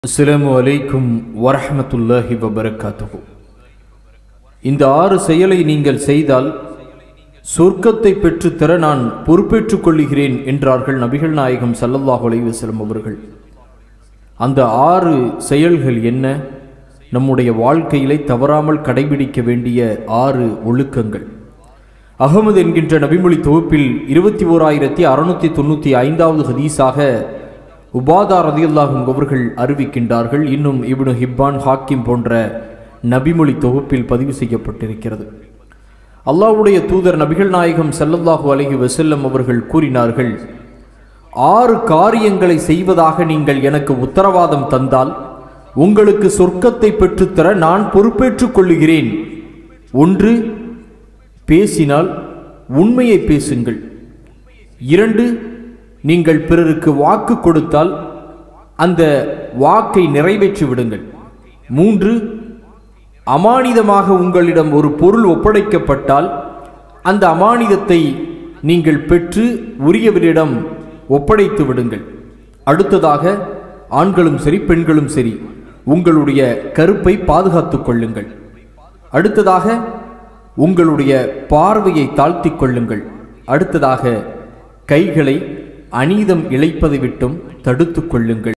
அஸ்ஸலாமு அலைக்கும் வரஹ்மத்துல்லாஹி வபரகாத்துஹு இந்த ஆறு செயலை நீங்கள் செய்தால் சொர்க்கத்தை பெற்றுத் தர நான் பொறுப்பேற்றுக் கொள்கிறேன் என்றார்கள் நபிகள் நாயகம் ஸல்லல்லாஹு அலைஹி வஸல்லம் அவர்கள் அந்த ஆறு செயல்கள் என்ன நம்முடைய வாழ்க்கையிலே தவறாமல் கடைபிடிக்க வேண்டிய ஆறு ஒழுக்கங்கள் அகமது என்கின்ற நபிமொழி தொகுப்பில் இருபத்தி ஓராயிரத்தி அறுநூத்தி தொண்ணூற்றி ஐந்தாவது ஹதீஸாக உபாதா ரதியுல்லாஹும் அவர்கள் அறிவிக்கின்றார்கள் இன்னும் இப்னு ஹிப்பான் ஹாக்கிம் போன்ற நபிமொழி தொகுப்பில் பதிவு செய்யப்பட்டிருக்கிறது அல்லாஹ்வுடைய தூதர் நபிகள் நாயகம் ஸல்லல்லாஹு அலைஹி வஸல்லம் அவர்கள் கூறினார்கள் ஆறு காரியங்களை செய்வதாக நீங்கள் எனக்கு உத்தரவாதம் தந்தால் உங்களுக்கு சொர்க்கத்தை பெற்றுத்தர நான் பொறுப்பேற்றுக் கொள்ளுகிறேன் ஒன்று பேசினால் உண்மையை பேசுங்கள் இரண்டு நீங்கள் பிறருக்கு வாக்கு கொடுத்தால் அந்த வாக்கை நிறைவேற்றி விடுங்கள் மூன்று அமானிதமாக உங்களிடம் ஒரு பொருள் ஒப்படைக்கப்பட்டால் அந்த அமானிதத்தை நீங்கள் பெற்று உரியவரிடம் ஒப்படைத்து விடுங்கள் அடுத்ததாக ஆண்களும் சரி பெண்களும் சரி உங்களுடைய கருப்பை பாதுகாத்துக் கொள்ளுங்கள் அடுத்ததாக உங்களுடைய பார்வையை தாழ்த்திக் கொள்ளுங்கள் அடுத்ததாக கைகளை அநீதம் இழைப்பதை விட்டும் தடுத்துக் கொள்ளுங்கள்